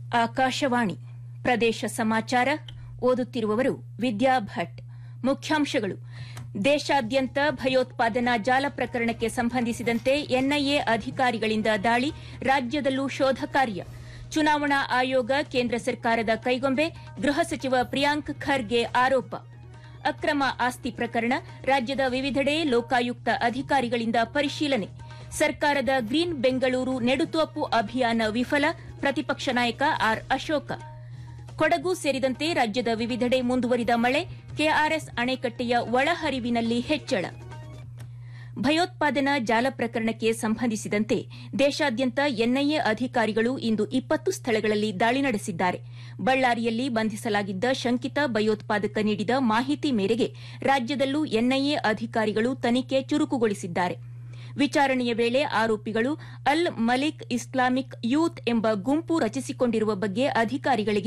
ಆಕಾಶವಾಣಿ ಪ್ರದೇಶ ಸಮಾಚಾರ ಓದುತ್ತಿರುವವರು ವಿದ್ಯಾ ಭಟ್ ಮುಖ್ಯಾಂಶಗಳು ದೇಶಾದ್ಯಂತ ಭಯೋತ್ಪಾದನಾ ಜಾಲ ಪ್ರಕರಣಕ್ಕೆ ಸಂಬಂಧಿಸಿದಂತೆ ಎನ್ಐಎ ಅಧಿಕಾರಿಗಳಿಂದ ದಾಳಿ ರಾಜ್ಯದಲ್ಲೂ ಶೋಧ ಕಾರ್ಯ ಚುನಾವಣಾ ಆಯೋಗ ಕೇಂದ್ರ ಸರ್ಕಾರದ ಕೈಗೊಂಬೆ ಗೃಹ ಸಚಿವ ಪ್ರಿಯಾಂಕ್ ಖರ್ಗೆ ಆರೋಪ ಅಕ್ರಮ ಆಸ್ತಿ ಪ್ರಕರಣ ರಾಜ್ಯದ ವಿವಿಧೆಡೆ ಲೋಕಾಯುಕ್ತ ಅಧಿಕಾರಿಗಳಿಂದ ಪರಿಶೀಲನೆ ಸರ್ಕಾರದ ಗ್ರೀನ್ ಬೆಂಗಳೂರು ನೆಡುತೋಪು ಅಭಿಯಾನ ವಿಫಲ ಪ್ರತಿಪಕ್ಷ ನಾಯಕ ಆರ್ ಅಶೋಕ ಕೊಡಗು ಸೇರಿದಂತೆ ರಾಜ್ಯದ ವಿವಿಧೆಡೆ ಮುಂದುವರಿದ ಮಳೆ ಕೆಆರ್ಎಸ್ ಅಣೆಕಟ್ಟೆಯ ಒಳಹರಿವಿನಲ್ಲಿ ಹೆಚ್ಚಳ ಭಯೋತ್ಪಾದನಾ ಜಾಲ ಪ್ರಕರಣಕ್ಕೆ ಸಂಬಂಧಿಸಿದಂತೆ ದೇಶಾದ್ಯಂತ ಎನ್ಐಎ ಅಧಿಕಾರಿಗಳು ಇಂದು ಇಪ್ಪತ್ತು ಸ್ಥಳಗಳಲ್ಲಿ ದಾಳಿ ನಡೆಸಿದ್ದಾರೆ ಬಳ್ಳಾರಿಯಲ್ಲಿ ಬಂಧಿಸಲಾಗಿದ್ದ ಶಂಕಿತ ಭಯೋತ್ಪಾದಕ ನೀಡಿದ ಮಾಹಿತಿ ಮೇರೆಗೆ ರಾಜ್ಯದಲ್ಲೂ ಎನ್ಐಎ ಅಧಿಕಾರಿಗಳು ತನಿಖೆ ಚುರುಕುಗೊಳಿಸಿದ್ದಾರೆ ವಿಚಾರಣೆಯ ವೇಳೆ ಆರೋಪಿಗಳು ಅಲ್ ಮಲಿಕ್ ಇಸ್ಲಾಮಿಕ್ ಯೂತ್ ಎಂಬ ಗುಂಪು ರಚಿಸಿಕೊಂಡಿರುವ ಬಗ್ಗೆ ಅಧಿಕಾರಿಗಳಿಗೆ